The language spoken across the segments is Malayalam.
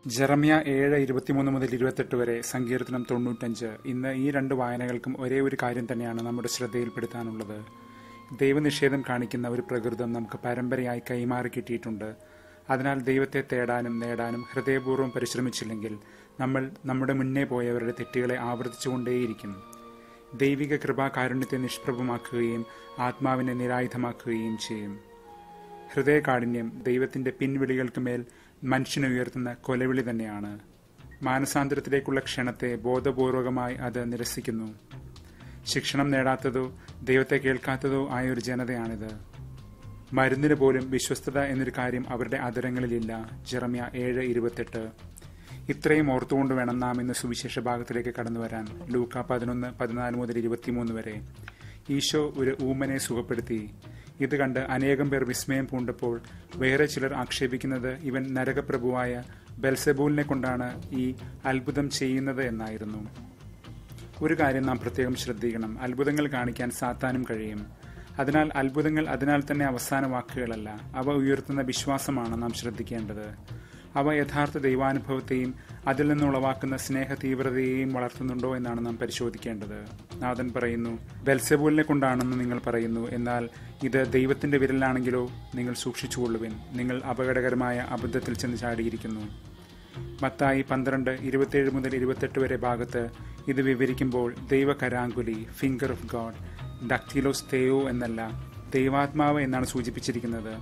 ജെറമ്യ ഏഴ് ഇരുപത്തിമൂന്ന് മുതൽ ഇരുപത്തെട്ട് വരെ സങ്കീർത്തനം തൊണ്ണൂറ്റഞ്ച് ഇന്ന് ഈ രണ്ട് വായനകൾക്കും ഒരേ ഒരു കാര്യം തന്നെയാണ് നമ്മുടെ ശ്രദ്ധയിൽപ്പെടുത്താനുള്ളത് ദൈവനിഷേധം കാണിക്കുന്ന ഒരു പ്രകൃതം നമുക്ക് പരമ്പരയായി കൈമാറി കിട്ടിയിട്ടുണ്ട് അതിനാൽ ദൈവത്തെ തേടാനും നേടാനും ഹൃദയപൂർവ്വം പരിശ്രമിച്ചില്ലെങ്കിൽ നമ്മൾ നമ്മുടെ മുന്നേ പോയവരുടെ തെറ്റുകളെ ആവർത്തിച്ചുകൊണ്ടേയിരിക്കും ദൈവിക കൃപാകാരുണ്യത്തെ നിഷ്പ്രഭമാക്കുകയും ആത്മാവിനെ നിരായുധമാക്കുകയും ചെയ്യും ഹൃദയകാഠിന്യം ദൈവത്തിന്റെ പിൻവിളികൾക്ക് മേൽ മനുഷ്യനെ ഉയർത്തുന്ന കൊലവിളി തന്നെയാണ് മാനസാന്തരത്തിലേക്കുള്ള ക്ഷണത്തെ ബോധപൂർവകമായി അത് നിരസിക്കുന്നു ശിക്ഷണം നേടാത്തതോ ദൈവത്തെ കേൾക്കാത്തതോ ആയ ഒരു ജനതയാണിത് മരുന്നിന് പോലും വിശ്വസ്തത എന്നൊരു കാര്യം അവരുടെ അതരങ്ങളിലില്ല ജെറമ്യ ഏഴ് ഇരുപത്തെട്ട് ഇത്രയും ഓർത്തുകൊണ്ട് വേണം നാം ഇന്ന് സുവിശേഷ ഭാഗത്തിലേക്ക് കടന്നു വരാൻ ലൂക്ക പതിനൊന്ന് പതിനാല് മുതൽ ഇരുപത്തിമൂന്ന് വരെ ഈശോ ഒരു ഊമനെ സുഖപ്പെടുത്തി ഇത് കണ്ട് അനേകം പേർ വിസ്മയം പൂണ്ടപ്പോൾ വേറെ ചിലർ ആക്ഷേപിക്കുന്നത് ഇവൻ നരകപ്രഭുവായ ബെൽസെബൂലിനെ കൊണ്ടാണ് ഈ അത്ഭുതം ചെയ്യുന്നത് എന്നായിരുന്നു ഒരു കാര്യം നാം പ്രത്യേകം ശ്രദ്ധിക്കണം അത്ഭുതങ്ങൾ കാണിക്കാൻ സാത്താനും കഴിയും അതിനാൽ അത്ഭുതങ്ങൾ അതിനാൽ തന്നെ അവസാന വാക്കുകളല്ല അവ ഉയർത്തുന്ന വിശ്വാസമാണ് നാം ശ്രദ്ധിക്കേണ്ടത് അവ യഥാർത്ഥ ദൈവാനുഭവത്തെയും അതിൽ നിന്ന് ഉളവാക്കുന്ന സ്നേഹ തീവ്രതയെയും വളർത്തുന്നുണ്ടോ എന്നാണ് നാം പരിശോധിക്കേണ്ടത് നാഥൻ പറയുന്നു ബെൽസെബൂലിനെ കൊണ്ടാണെന്ന് നിങ്ങൾ പറയുന്നു എന്നാൽ ഇത് ദൈവത്തിന്റെ വിരലാണെങ്കിലോ നിങ്ങൾ സൂക്ഷിച്ചുകൊള്ളുവിൻ നിങ്ങൾ അപകടകരമായ അബദ്ധത്തിൽ ചെന്ന് ചാടിയിരിക്കുന്നു മത്തായി പന്ത്രണ്ട് ഇരുപത്തിയേഴ് മുതൽ ഇരുപത്തെട്ട് വരെ ഭാഗത്ത് ഇത് വിവരിക്കുമ്പോൾ ദൈവകരാങ്കുലി ഫിംഗർ ഓഫ് ഗോഡ് ഡക്റ്റിലോസ് തേയോ എന്നല്ല ദൈവാത്മാവ് എന്നാണ് സൂചിപ്പിച്ചിരിക്കുന്നത്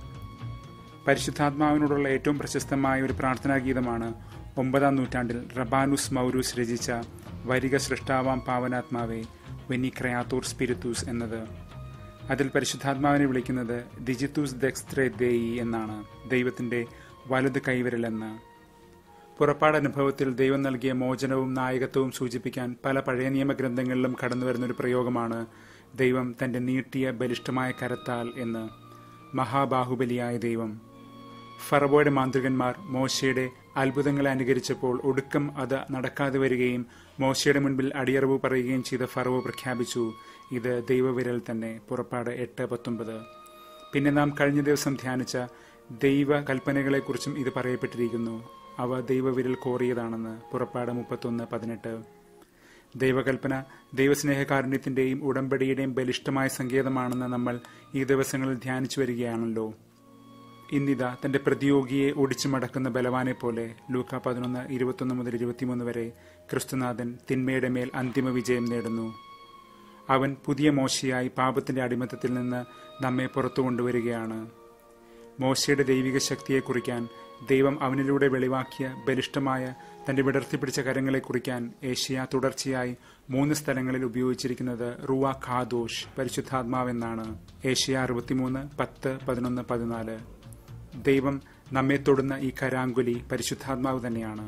പരിശുദ്ധാത്മാവിനോടുള്ള ഏറ്റവും പ്രശസ്തമായ ഒരു പ്രാർത്ഥനാ ഗീതമാണ് ഒമ്പതാം നൂറ്റാണ്ടിൽ റബാനുസ് മൗരൂസ് രചിച്ച വരിക സൃഷ്ടാവാം പാവനാത്മാവെ വെനി ക്രയാത്തൂർ സ്പിരിത്തൂസ് എന്നത് അതിൽ പരിശുദ്ധാത്മാവിനെ വിളിക്കുന്നത് ഡിജിത്തൂസ് ദെക്സ്ത്രേ ദേയി എന്നാണ് ദൈവത്തിന്റെ വലത് കൈവിരലെന്ന് പുറപ്പാട് അനുഭവത്തിൽ ദൈവം നൽകിയ മോചനവും നായകത്വവും സൂചിപ്പിക്കാൻ പല പഴയ നിയമഗ്രന്ഥങ്ങളിലും കടന്നുവരുന്ന ഒരു പ്രയോഗമാണ് ദൈവം തന്റെ നീട്ടിയ ബലിഷ്ഠമായ കരത്താൽ എന്ന് മഹാബാഹുബലിയായ ദൈവം ഫറബോയുടെ മാന്ത്രികന്മാർ മോശയുടെ അത്ഭുതങ്ങളെ അനുകരിച്ചപ്പോൾ ഒടുക്കം അത് നടക്കാതെ വരികയും മോശയുടെ മുൻപിൽ അടിയറവ് പറയുകയും ചെയ്ത ഫറവോ പ്രഖ്യാപിച്ചു ഇത് ദൈവവിരൽ തന്നെ പുറപ്പാട് എട്ട് പത്തൊമ്പത് പിന്നെ നാം കഴിഞ്ഞ ദിവസം ധ്യാനിച്ച ദൈവ കൽപ്പനകളെക്കുറിച്ചും ഇത് പറയപ്പെട്ടിരിക്കുന്നു അവ ദൈവവിരൽ കോറിയതാണെന്ന് പുറപ്പാട് മുപ്പത്തൊന്ന് പതിനെട്ട് ദൈവകൽപ്പന ദൈവസ്നേഹകാരുണ്യത്തിന്റെയും ഉടമ്പടിയുടെയും ബലിഷ്ഠമായ സങ്കേതമാണെന്ന് നമ്മൾ ഈ ദിവസങ്ങളിൽ ധ്യാനിച്ചു വരികയാണല്ലോ ഇന്നിതാ തന്റെ പ്രതിയോഗിയെ ഒടിച്ചു മടക്കുന്ന ബലവാനെ പോലെ ലൂക്ക പതിനൊന്ന് ഇരുപത്തൊന്ന് മുതൽ ഇരുപത്തിമൂന്ന് വരെ ക്രിസ്തുനാഥൻ തിന്മയുടെ മേൽ അന്തിമ വിജയം നേടുന്നു അവൻ പുതിയ മോശയായി പാപത്തിന്റെ അടിമത്തത്തിൽ നിന്ന് നമ്മെ പുറത്തു കൊണ്ടുവരികയാണ് മോശയുടെ ദൈവിക ശക്തിയെ കുറിക്കാൻ ദൈവം അവനിലൂടെ വെളിവാക്കിയ ബലിഷ്ഠമായ തന്റെ വിടർത്തിപ്പിടിച്ച കരങ്ങളെ കുറിക്കാൻ ഏഷ്യ തുടർച്ചയായി മൂന്ന് സ്ഥലങ്ങളിൽ ഉപയോഗിച്ചിരിക്കുന്നത് റുവ ഖാദോഷ് പരിശുദ്ധാത്മാവെന്നാണ് ഏഷ്യ അറുപത്തിമൂന്ന് പത്ത് പതിനൊന്ന് പതിനാല് ദൈവം നമ്മെ തൊടുന്ന ഈ കരാങ്കുലി പരിശുദ്ധാത്മാവ് തന്നെയാണ്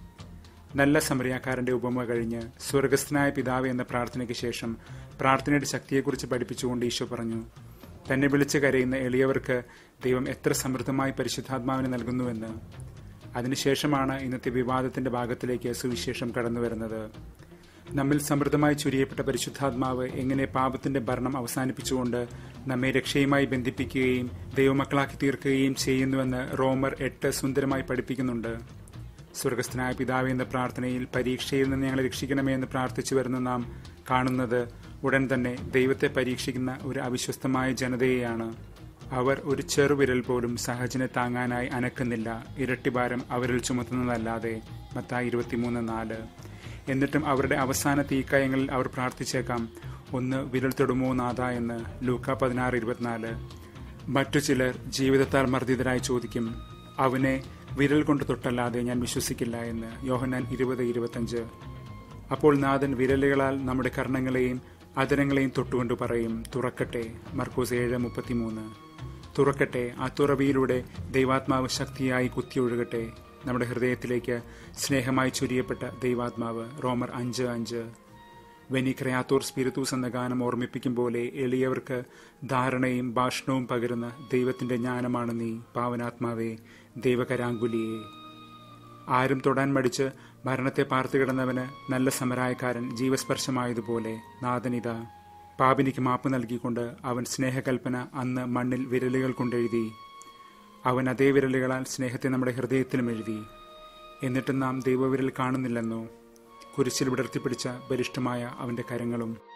നല്ല സമരയാക്കാരന്റെ ഉപമ കഴിഞ്ഞ് സ്വർഗസ്ഥനായ പിതാവ് എന്ന പ്രാർത്ഥനയ്ക്ക് ശേഷം പ്രാർത്ഥനയുടെ ശക്തിയെക്കുറിച്ച് പഠിപ്പിച്ചുകൊണ്ട് ഈശോ പറഞ്ഞു തന്നെ വിളിച്ച് കരയുന്ന എളിയവർക്ക് ദൈവം എത്ര സമൃദ്ധമായി പരിശുദ്ധാത്മാവിനെ നൽകുന്നുവെന്ന് അതിനുശേഷമാണ് ഇന്നത്തെ വിവാദത്തിന്റെ ഭാഗത്തിലേക്ക് സുവിശേഷം കടന്നുവരുന്നത് നമ്മിൽ സമൃദ്ധമായി ചുരിയപ്പെട്ട പരിശുദ്ധാത്മാവ് എങ്ങനെ പാപത്തിന്റെ ഭരണം അവസാനിപ്പിച്ചുകൊണ്ട് നമ്മെ രക്ഷയുമായി ബന്ധിപ്പിക്കുകയും ദൈവമക്കളാക്കി തീർക്കുകയും ചെയ്യുന്നുവെന്ന് റോമർ എട്ട് സുന്ദരമായി പഠിപ്പിക്കുന്നുണ്ട് സ്വർഗസ്ഥനായ പിതാവ് എന്ന പ്രാർത്ഥനയിൽ പരീക്ഷയിൽ നിന്ന് ഞങ്ങളെ രക്ഷിക്കണമേ എന്ന് പ്രാർത്ഥിച്ചു വരുന്ന നാം കാണുന്നത് ഉടൻ തന്നെ ദൈവത്തെ പരീക്ഷിക്കുന്ന ഒരു അവിശ്വസ്തമായ ജനതയെയാണ് അവർ ഒരു ചെറുവിരൽ പോലും സഹജനെ താങ്ങാനായി അനക്കുന്നില്ല ഇരട്ടിഭാരം അവരിൽ ചുമത്തുന്നതല്ലാതെ മത്തായി ഇരുപത്തിമൂന്ന് നാല് എന്നിട്ടും അവരുടെ അവസാന തീക്കയങ്ങളിൽ അവർ പ്രാർത്ഥിച്ചേക്കാം ഒന്ന് വിരൽ തൊടുമോ നാഥ എന്ന് ലൂക്ക പതിനാറ് ഇരുപത്തിനാല് മറ്റു ചിലർ ജീവിതത്താൽ മർദ്ദിതരായി ചോദിക്കും അവനെ വിരൽ കൊണ്ട് തൊട്ടല്ലാതെ ഞാൻ വിശ്വസിക്കില്ല എന്ന് യോഹന്നാൻ ഇരുപത് ഇരുപത്തഞ്ച് അപ്പോൾ നാഥൻ വിരലുകളാൽ നമ്മുടെ കർണങ്ങളെയും അതരങ്ങളെയും തൊട്ടുകൊണ്ട് പറയും തുറക്കട്ടെ മർക്കോസ് ഏഴ് മുപ്പത്തിമൂന്ന് തുറക്കട്ടെ ആ തുറവിയിലൂടെ ദൈവാത്മാവ് ശക്തിയായി കുത്തിയൊഴുകട്ടെ നമ്മുടെ ഹൃദയത്തിലേക്ക് സ്നേഹമായി ചൊരിയപ്പെട്ട ദൈവാത്മാവ് റോമർ അഞ്ച് അഞ്ച് വെനി ക്രയാത്തൂർ സ്പിരിത്തൂസ് എന്ന ഗാനം ഓർമ്മിപ്പിക്കും പോലെ എളിയവർക്ക് ധാരണയും ഭാഷണവും പകരുന്ന ദൈവത്തിന്റെ ജ്ഞാനമാണ് നീ പാവനാത്മാവേ ദൈവകരാങ്കുലിയെ ആരും തൊടാൻ മടിച്ച് മരണത്തെ പാർത്തു കിടന്നവന് നല്ല സമരായക്കാരൻ ജീവസ്പർശമായതുപോലെ നാഥനിത പാപിനിക്ക് മാപ്പ് നൽകിക്കൊണ്ട് അവൻ സ്നേഹകൽപ്പന അന്ന് മണ്ണിൽ വിരലുകൾ കൊണ്ടെഴുതി അവൻ അതേ വിരലുകളാൽ സ്നേഹത്തെ നമ്മുടെ ഹൃദയത്തിലും എഴുതി എന്നിട്ടും നാം ദൈവവിരൽ കാണുന്നില്ലെന്നോ കുരിശിൽ വിടർത്തിപ്പിടിച്ച ബലിഷ്ഠമായ അവന്റെ കരങ്ങളും